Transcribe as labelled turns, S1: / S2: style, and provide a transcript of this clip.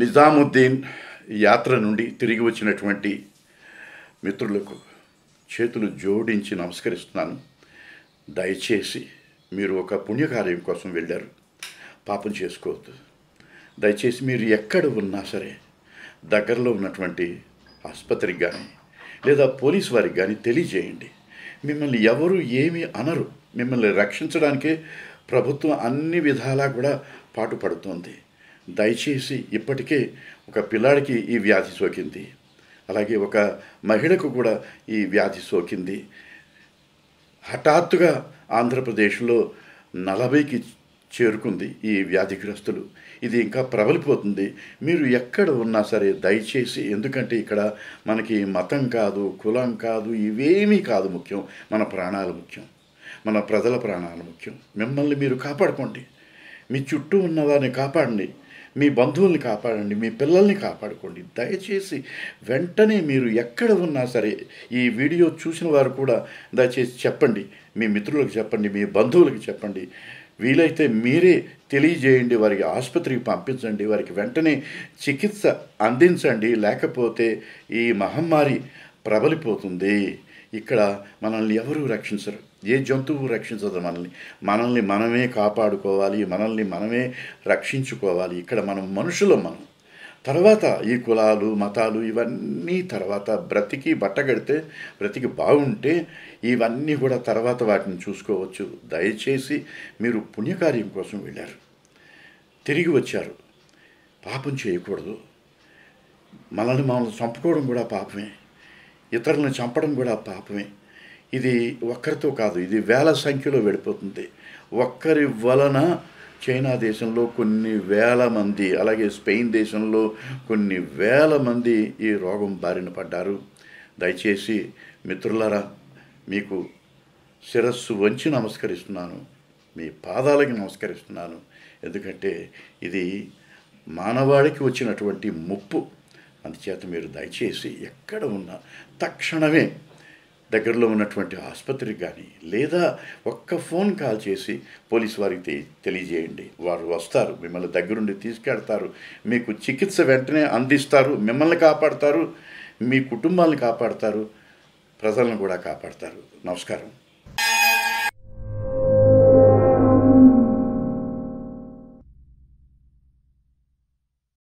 S1: నిజాముద్దీన్ యాత్ర నుండి తిరిగి వచ్చినటువంటి మిత్రులకు చేతులు జోడించి నమస్కరిస్తున్నాను దయచేసి మీరు ఒక పుణ్యకార్యం కోసం వెళ్ళారు పాపం చేసుకోవద్దు దయచేసి మీరు ఎక్కడ ఉన్నా సరే దగ్గరలో ఉన్నటువంటి ఆసుపత్రికి కానీ లేదా పోలీస్ వారికి కానీ తెలియజేయండి మిమ్మల్ని ఎవరు ఏమీ అనరు మిమ్మల్ని రక్షించడానికే ప్రభుత్వం అన్ని విధాలా కూడా పాటుపడుతోంది దయచేసి ఇప్పటికే ఒక పిల్లాడికి ఈ వ్యాధి సోకింది అలాగే ఒక మహిళకు కూడా ఈ వ్యాధి సోకింది హఠాత్తుగా ఆంధ్రప్రదేశ్లో నలభైకి చేరుకుంది ఈ వ్యాధిగ్రస్తులు ఇది ఇంకా ప్రబలిపోతుంది మీరు ఎక్కడ ఉన్నా సరే దయచేసి ఎందుకంటే ఇక్కడ మనకి మతం కాదు కులం కాదు ఇవేమీ కాదు ముఖ్యం మన ప్రాణాలు ముఖ్యం మన ప్రజల ప్రాణాలు ముఖ్యం మిమ్మల్ని మీరు కాపాడుకోండి మీ చుట్టూ ఉన్న వారిని కాపాడండి మీ బంధువుల్ని కాపాడండి మీ పిల్లల్ని కాపాడుకోండి దయచేసి వెంటనే మీరు ఎక్కడ ఉన్నా సరే ఈ వీడియో చూసిన వారు కూడా దయచేసి చెప్పండి మీ మిత్రులకు చెప్పండి మీ బంధువులకు చెప్పండి వీలైతే మీరే తెలియజేయండి వారికి ఆసుపత్రికి పంపించండి వారికి వెంటనే చికిత్స అందించండి లేకపోతే ఈ మహమ్మారి ప్రబలిపోతుంది ఇక్కడ మనల్ని ఎవరూ రక్షించరు ఏ జంతువు రక్షించదు మనల్ని మనల్ని మనమే కాపాడుకోవాలి మనల్ని మనమే రక్షించుకోవాలి ఇక్కడ మనం మనుషులం మనం తర్వాత ఈ కులాలు మతాలు ఇవన్నీ తర్వాత బ్రతికి బట్టగడితే బ్రతికి బాగుంటే ఇవన్నీ కూడా తర్వాత వాటిని చూసుకోవచ్చు దయచేసి మీరు పుణ్యకార్యం కోసం వెళ్ళారు తిరిగి వచ్చారు పాపం చేయకూడదు మనల్ని మనల్ని చంపుకోవడం కూడా పాపమే ఇతరులను చంపడం కూడా పాపమే ఇది ఒక్కరితో కాదు ఇది వేల సంఖ్యలో వెళ్ళిపోతుంది ఒక్కరి వలన చైనా దేశంలో కొన్ని వేల మంది అలాగే స్పెయిన్ దేశంలో కొన్ని వేల మంది ఈ రోగం బారిన పడ్డారు దయచేసి మిత్రులారా మీకు శిరస్సు వంచి నమస్కరిస్తున్నాను మీ పాదాలకి నమస్కరిస్తున్నాను ఎందుకంటే ఇది మానవాళికి వచ్చినటువంటి ముప్పు అందుచేత మీరు దయచేసి ఎక్కడ ఉన్నా తక్షణమే దగ్గరలో ఉన్నటువంటి ఆసుపత్రికి కానీ లేదా ఒక్క ఫోన్ కాల్ చేసి పోలీస్ వారికి తె- తెలియజేయండి వారు వస్తారు మిమ్మల్ని దగ్గరుండి తీసుకెడతారు మీకు చికిత్స వెంటనే అందిస్తారు మిమ్మల్ని కాపాడతారు మీ కుటుంబాలను కాపాడతారు ప్రజలను కూడా కాపాడతారు నమస్కారం